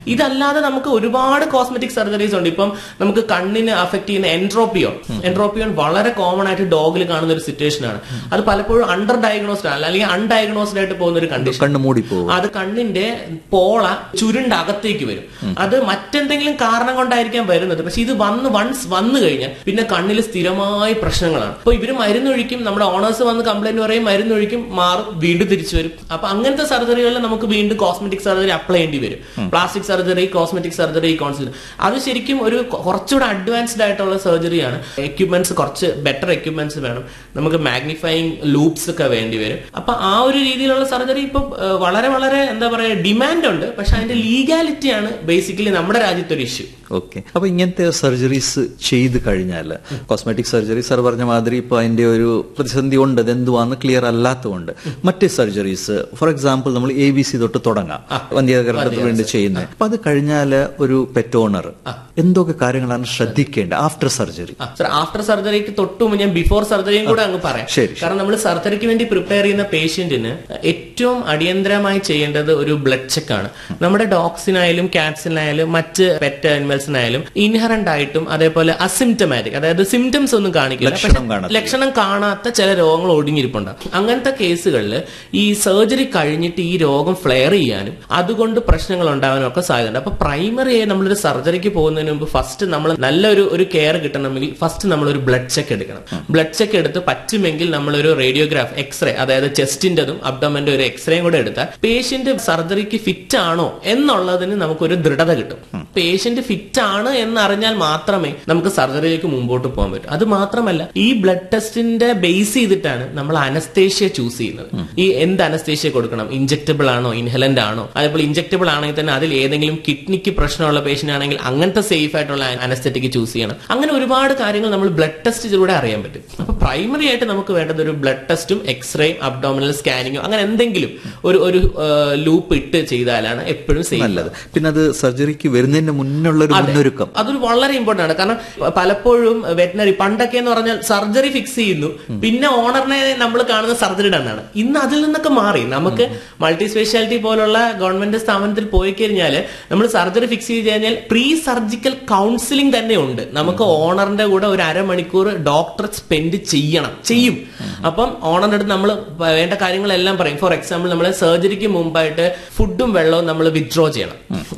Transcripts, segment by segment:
ഇതല്ലാതെ നമുക്ക് ഒരുപാട് കോസ്മെറ്റിക് സർജറീസ് ഉണ്ട് ഇപ്പം നമുക്ക് കണ്ണിന് അഫക്ട് ചെയ്യുന്ന എൻട്രോപ്പിയോൺ എൻട്രോപ്പിയോൺ വളരെ കോമൺ ആയിട്ട് ഡോഗിൽ കാണുന്ന ഒരു സിറ്റുവേഷൻ ആണ് അത് പലപ്പോഴും അണ്ടർ ഡയഗ്നോസ്ഡ് ആണ് അല്ലെങ്കിൽ അൺഡയഗ്നോസ്ഡ് ആയിട്ട് പോകുന്ന ഒരു കണ്ടീഷൻ കണ്ണ് മൂടിപ്പോവും അത് കണ്ണിന്റെ പോള ചുരുണ്ട അകത്തേക്ക് വരും അത് മറ്റെന്തെങ്കിലും കാരണം കൊണ്ടായിരിക്കാം വരുന്നത് പക്ഷെ ഇത് വന്ന് വൺസ് വന്നു കഴിഞ്ഞാൽ പിന്നെ കണ്ണിൽ സ്ഥിരമായ പ്രശ്നങ്ങളാണ് അപ്പൊ ഇവര് മരുന്നൊഴിക്കും നമ്മുടെ ഓണേഴ്സ് വന്ന് കംപ്ലൈന്റ് പറയും മരുന്നൊഴിക്കും മാറും വീണ്ടും തിരിച്ചു വരും അപ്പൊ അങ്ങനത്തെ സർജറികളിൽ നമുക്ക് വീണ്ടും കോസ്മെറ്റിക് സർജറി അപ്ലൈ ചെയ്യേണ്ടി വരും പ്ലാസ്റ്റിക് സർജറി കോസ്മെറ്റിക് സർജറി കോൺസിലർ അത് ശരിക്കും ഒരു കുറച്ചുകൂടെ അഡ്വാൻസ്ഡ് ആയിട്ടുള്ള സർജറിയാണ് എക്യുപ്മെന്റ്സ് കുറച്ച് ബെറ്റർ എക്യുപ്മെന്റ്സ് വേണം നമുക്ക് മാഗ്നിഫൈങ് ലൂപ്സ് ഒക്കെ വേണ്ടി വരും അപ്പൊ ആ ഒരു രീതിയിലുള്ള സർജറി ഇപ്പൊ ഏഹ്, വളരെ വളരെ എന്താ പറയാ ഡിമാൻഡ് ഉണ്ട് പക്ഷെ അതിന്റെ ലീഗാലിറ്റിയാണ് ബേസിക്കലി നമ്മുടെ രാജ്യത്തൊരു ഇഷ്യൂ ഓക്കെ അപ്പൊ ഇങ്ങനത്തെ സർജറീസ് ചെയ്ത് കഴിഞ്ഞാൽ കോസ്മെറ്റിക് സർജറി സർ പറഞ്ഞ മാതിരി ഇപ്പൊ അതിന്റെ ഒരു പ്രതിസന്ധി ഉണ്ട് അത് എന്തുവാന്ന് ക്ലിയർ അല്ലാത്തതുകൊണ്ട് മറ്റ് സർജറീസ് ഫോർ എക്സാമ്പിൾ നമ്മൾ എ ബി സി തൊട്ട് തുടങ്ങാം വന്ധ്യകരണത്തിന് വേണ്ടി ചെയ്യുന്നത് അപ്പൊ അത് കഴിഞ്ഞാൽ ഒരു പെറ്റ് ഓണർ എന്തൊക്കെ കാര്യങ്ങളാണ് ശ്രദ്ധിക്കേണ്ടത് ആഫ്റ്റർ സർജറി സർ ആഫ്റ്റർ സർജറിക്ക് തൊട്ട് മുമ്പ് ഞാൻ ബിഫോർ സർജറിയും കൂടെ അങ്ങ് പറയാം ശരി, കാരണം നമ്മൾ സർജറിക്ക് വേണ്ടി പ്രിപ്പയർ ചെയ്യുന്ന പേഷ്യന്റിന് ഏറ്റവും അടിയന്തരമായി ചെയ്യേണ്ടത് ഒരു ബ്ലഡ് ചെക്ക് ആണ് നമ്മുടെ ഡോഗ്സിനായാലും കാറ്റ്സിനായാലും മറ്റ് പെറ്റ് അനിമൽസിനായാലും ഇൻഹറന്റ് ആയിട്ടും അതേപോലെ അസിംറ്റമാറ്റിക് അതായത് സിംറ്റംസ് ഒന്നും കാണിക്കില്ല പക്ഷെ ലക്ഷണം കാണത്തില്ല. ലക്ഷണം കാണാത്ത ചില രോഗങ്ങൾ ഒടുങ്ങിയിരിപ്പുണ്ട് അങ്ങനത്തെ കേസുകളിൽ ഈ സർജറി കഴിഞ്ഞിട്ട് ഈ രോഗം ഫ്ലെയർ ചെയ്യാനും അതുകൊണ്ട് പ്രശ്നങ്ങൾ ഉണ്ടാകാനും ഒക്കെ സാധ്യതയുണ്ട് അപ്പൊ പ്രൈമറി ആയി നമ്മളൊരു സർജറിക്ക് പോകുന്നതിന് മുമ്പ് ഫസ്റ്റ് നമ്മൾ നല്ലൊരു ഒരു കെയർ കിട്ടണമെങ്കിൽ ഫസ്റ്റ് നമ്മൾ ഒരു ബ്ലഡ് ചെക്ക് എടുക്കണം ബ്ലഡ് ചെക്ക് എടുത്ത് പറ്റുമെങ്കിൽ നമ്മളൊരു റേഡിയോഗ്രാഫ് എക്സ്റേ അതായത് ചെസ്റ്റിന്റെതും അബ്ഡോമന്റെ ഒരു എക്സ്റേയും കൂടെ എടുത്താൽ പേഷ്യന്റ് സർജറിക്ക് ഫിറ്റ് ആണോ എന്നുള്ളതിന് നമുക്കൊരു ദൃഢത കിട്ടും പേഷ്യന്റ് ഫിറ്റ് ആണ് എന്നറിഞ്ഞാൽ മാത്രമേ നമുക്ക് സർജറിയിലേക്ക് മുമ്പോട്ട് പോകാൻ പറ്റൂ അത് മാത്രമല്ല ഈ ബ്ലഡ് ടെസ്റ്റിന്റെ ബേസ് ചെയ്തിട്ടാണ് നമ്മൾ അനസ്തേഷ്യ ചൂസ് ചെയ്യുന്നത് ഈ എന്ത് അനസ്തേഷ്യ കൊടുക്കണം ഇഞ്ചക്റ്റബിൾ ആണോ ഇൻഹലന്റ് ആണോ അതേപോലെ ഇഞ്ചക്റ്റബിൾ ആണെങ്കിൽ തന്നെ അതിൽ ഏതെങ്കിലും കിഡ്നിക്ക് പ്രശ്നമുള്ള പേഷ്യന്റ് ആണെങ്കിൽ അങ്ങനത്തെ സേഫ് ആയിട്ടുള്ള അനസ്തറ്റിക് ചൂസ് ചെയ്യണം അങ്ങനെ ഒരുപാട് കാര്യങ്ങൾ നമ്മൾ ബ്ലഡ് ടെസ്റ്റിലൂടെ അറിയാൻ പറ്റും അപ്പൊ പ്രൈമറി ആയിട്ട് നമുക്ക് വേണ്ടത് ഒരു ബ്ലഡ് ടെസ്റ്റും എക്സ്റേയും അബ്ഡോമിനൽ സ്കാനിങ്ങും അങ്ങനെ എന്തെങ്കിലും ഒരു ഒരു ലൂപ്പ് ഇട്ട് ചെയ്താലാണ് എപ്പോഴും സേഫ് നല്ലത് പിന്നെ അത് സർജറിക്ക് വരുന്നതിന് മുന്നുള്ള ഒരു മുന്നൊരുക്കം അതൊരു വളരെ ഇമ്പോർട്ടന്റ് ആണ് കാരണം പ- പലപ്പോഴും വെറ്റിനറി പണ്ടൊക്കെ എന്ന് പറഞ്ഞാൽ സർജറി ഫിക്സ് ചെയ്യുന്നു പിന്നെ ഓണറിനെ നമ്മൾ കാണുന്ന സർജറിയുടെ അന്നാണ് ഇന്ന് അതിൽ നിന്നൊക്കെ മാറി നമുക്ക് മൾട്ടി സ്പെഷ്യാലിറ്റി പോലുള്ള ഗവൺമെന്റ് സ്ഥാപനത്തിൽ പോയി കഴിഞ്ഞാൽ നമ്മൾ സർജറി ഫിക്സ് ചെയ്ത് കഴിഞ്ഞാൽ പ്രീ സർജിക്കൽ കൗൺസിലിംഗ് തന്നെ ഉണ്ട് നമുക്ക് ഓണറിന്റെ കൂടെ ഒരു അരമണിക്കൂർ ഡോക്ടർ സ്പെൻഡ് ചെയ്യണം ചെയ്യും അപ്പം ഓണറിന്റെ അടുത്ത് നമ്മൾ വേണ്ട കാര്യങ്ങളെല്ലാം പറയും ഫോർ എക്സാമ്പിൾ നമ്മൾ സർജറിക്ക് മുമ്പായിട്ട് ഫുഡും വെള്ളവും നമ്മൾ വിത്ഡ്രോ ചെയ്യണം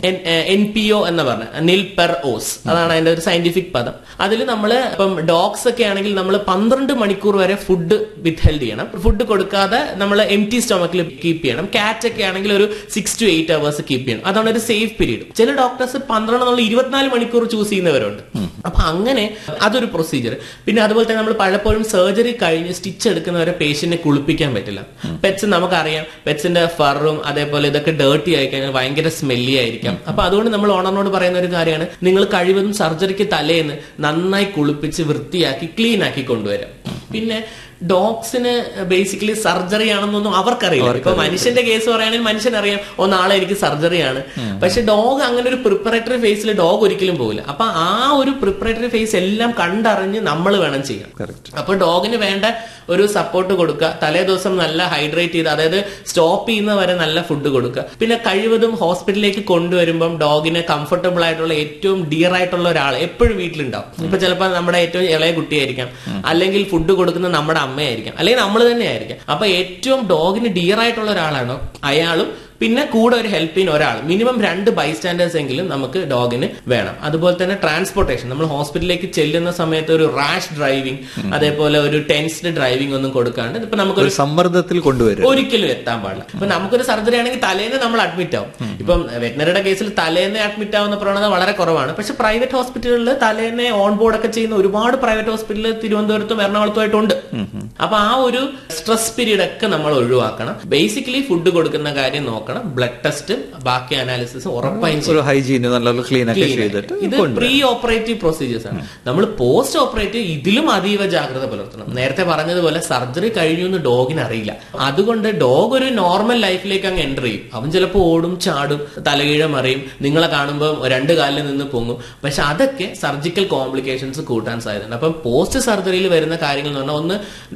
എൻ പി ഒ എന്ന് പറഞ്ഞ നിൽ പെർ ഓസ് അതാണ് അതിന്റെ ഒരു സയന്റിഫിക് പദം അതിൽ നമ്മൾ ഇപ്പം ഡോഗ്സ് ഒക്കെ ആണെങ്കിൽ നമ്മൾ പന്ത്രണ്ട് മണിക്കൂർ വരെ ഫുഡ് വിത്ത് ഹെൽഡ് ചെയ്യണം ഫുഡ് കൊടുക്കാതെ നമ്മൾ എം ടി സ്റ്റൊമക്കിൽ കീപ്പ് ചെയ്യണം കാറ്റ് ഒക്കെ ആണെങ്കിൽ ഒരു six to eight hours keep ചെയ്യണം അതാണ് ഒരു സേഫ് പീരീഡ് ചില ഡോക്ടേഴ്സ് പന്ത്രണ്ട് എന്നുള്ള ഇരുപത്തിനാല് മണിക്കൂർ ചൂസ് ചെയ്യുന്നവരുണ്ട് അപ്പൊ അങ്ങനെ അതൊരു പ്രൊസീജിയർ പിന്നെ അതുപോലെ തന്നെ നമ്മൾ പലപ്പോഴും സർജറി കഴിഞ്ഞ് സ്റ്റിച്ച് എടുക്കുന്നവരെ പേഷ്യന്റിനെ കുളിപ്പിക്കാൻ പറ്റില്ല പെറ്റ്സ് നമുക്കറിയാം പെറ്റ്സിന്റെ ഫറും അതേപോലെ ഇതൊക്കെ ഡേർട്ടി ആയി കഴിഞ്ഞാൽ ഭയങ്കര സ്മെല്ലി ആയിരിക്കാം അപ്പൊ അതുകൊണ്ട് നമ്മൾ ഓണറിനോട് പറയുന്ന ഒരു കാര്യമാണ് നിങ്ങൾ കഴിവതും സർജറിക്ക് തലേന്ന് നന്നായി കുളിപ്പിച്ച് വൃത്തിയാക്കി ക്ലീൻ ആക്കി കൊണ്ടുവരാം പിന്നെ ഡോഗ്സിന് ബേസിക്കലി സർജറി ആണെന്നൊന്നും അവർക്കറിയില്ല ഇപ്പൊ മനുഷ്യന്റെ കേസ് പറയുകയാണെങ്കിൽ മനുഷ്യനറിയാം ഓ നാളെ എനിക്ക് സർജറിയാണ് പക്ഷെ ഡോഗ് അങ്ങനെ ഒരു പ്രിപ്പറേറ്ററി ഫേസിൽ ഡോഗ് ഒരിക്കലും പോകില്ല അപ്പൊ ആ ഒരു പ്രിപ്പറേറ്ററി ഫേസ് എല്ലാം കണ്ടറിഞ്ഞ് നമ്മൾ വേണം ചെയ്യാൻ Correct. അപ്പൊ ഡോഗിന് വേണ്ട ഒരു സപ്പോർട്ട് കൊടുക്കുക തലേ ദിവസം നല്ല ഹൈഡ്രേറ്റ് ചെയ്ത് അതായത് സ്റ്റോപ്പ് ചെയ്യുന്ന വരെ നല്ല ഫുഡ് കൊടുക്കുക പിന്നെ കഴിവതും ഹോസ്പിറ്റലിലേക്ക് കൊണ്ടുവരുമ്പം ഡോഗിന് കംഫർട്ടബിൾ ആയിട്ടുള്ള ഏറ്റവും ഡിയർ ആയിട്ടുള്ള ഒരാൾ എപ്പോഴും വീട്ടിലുണ്ടാവും ഇപ്പൊ ചിലപ്പോൾ നമ്മുടെ ഏറ്റവും ഇളയ കുട്ടിയായിരിക്കാം അല്ലെങ്കിൽ ഫുഡ് കൊടുക്കുന്ന നമ്മുടെ അമ്മയായിരിക്കാം അല്ലെങ്കിൽ നമ്മൾ തന്നെ ആയിരിക്കാം അപ്പൊ ഏറ്റവും ഡോഗിന് ഡിയർ ആയിട്ടുള്ള ഒരാളാണോ അയാളും പിന്നെ കൂടെ ഒരു ഹെൽപ്പ് ചെയ്യുന്ന ഒരാൾ മിനിമം രണ്ട് ബൈസ്റ്റാൻഡേഴ്സ് എങ്കിലും നമുക്ക് ഡോഗിന് വേണം അതുപോലെ തന്നെ ട്രാൻസ്പോർട്ടേഷൻ നമ്മൾ ഹോസ്പിറ്റലിലേക്ക് ചെല്ലുന്ന സമയത്ത് ഒരു റാഷ് ഡ്രൈവിംഗ് അതേപോലെ ഒരു ടെൻസ്ഡ് ഡ്രൈവിംഗ് ഒന്നും കൊടുക്കാണ്ട് ഇപ്പൊ നമുക്കൊരു ഒരു സമ്മർദ്ദത്തിൽ കൊണ്ടുവരും ഒരിക്കലും എത്താൻ പാടില്ല ഇപ്പൊ നമുക്കൊരു സർജറി ആണെങ്കിൽ തലേന്ന് നമ്മൾ അഡ്മിറ്റ് ആവും ഇപ്പം വെറ്റിനറിയുടെ കേസിൽ തലേന്ന് അഡ്മിറ്റ് ആവുന്ന പ്രവണത വളരെ കുറവാണ് പക്ഷെ പ്രൈവറ്റ് ഹോസ്പിറ്റലുകളിൽ തലേന്ന് ഓൺ ബോർഡ് ഒക്കെ ചെയ്യുന്ന ഒരുപാട് പ്രൈവറ്റ് ഹോസ്പിറ്റലിൽ തിരുവനന്തപുരത്തും എറണാകുളത്തുമായിട്ടുണ്ട് അപ്പൊ ആ ഒരു സ്ട്രെസ് പീരീഡ് ഒക്കെ നമ്മൾ ഒഴിവാക്കണം ബേസിക്കലി ഫുഡ് കൊടുക്കുന്ന കാര്യം നോക്കണം ബ്ലഡ് ടെസ്റ്റ് ബാക്കി അനാലിസിസ് ഉറപ്പായും ചെയ്യണം. ഒരു ഹൈജീന് നല്ല ക്ലീൻ ഒക്കെ Clean ചെയ്തിട്ട് ആയിട്ട്. ഇത് പ്രീ ഓപ്പറേറ്റീവ് പ്രൊസീജിയേഴ്സ് ആണ് നമ്മൾ പോസ്റ്റ് ഓപ്പറേറ്റീവ് ഇതിലും അതീവ ജാഗ്രത പുലർത്തണം നേരത്തെ പറഞ്ഞതുപോലെ സർജറി കഴിഞ്ഞു എന്ന് ഡോഗിന് അറിയില്ല അതുകൊണ്ട് ഡോഗ് ഒരു നോർമൽ ലൈഫിലേക്ക് അങ്ങ് എൻ്റർ ചെയ്യും അവൻ ചിലപ്പോൾ ഓടും ചാടും തലകീഴ മറിയും നിങ്ങളെ കാണുമ്പോൾ രണ്ട് കാലിൽ നിന്ന് പൊങ്ങും പക്ഷെ അതൊക്കെ സർജിക്കൽ കോംപ്ലിക്കേഷൻസ് കൂട്ടാൻ സാധ്യതയുണ്ട് അപ്പം പോസ്റ്റ് സർജറിയിൽ വരുന്ന കാര്യങ്ങൾ എന്ന് പറഞ്ഞാൽ ഒന്ന്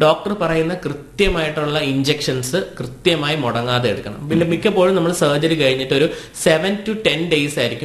ഡോക്ടർ പറയുന്ന കൃത്യമായിട്ടുള്ള ഇഞ്ചെക്ഷൻസ് കൃത്യമായി മുടങ്ങാതെ എടുക്കണം പിന്നെ മിക്കപ്പോഴും നമ്മൾ സർജറി കഴിഞ്ഞിട്ട് ഒരു സെവൻ ടു ടെൻ ഡേയ്സ് ആയിരിക്കും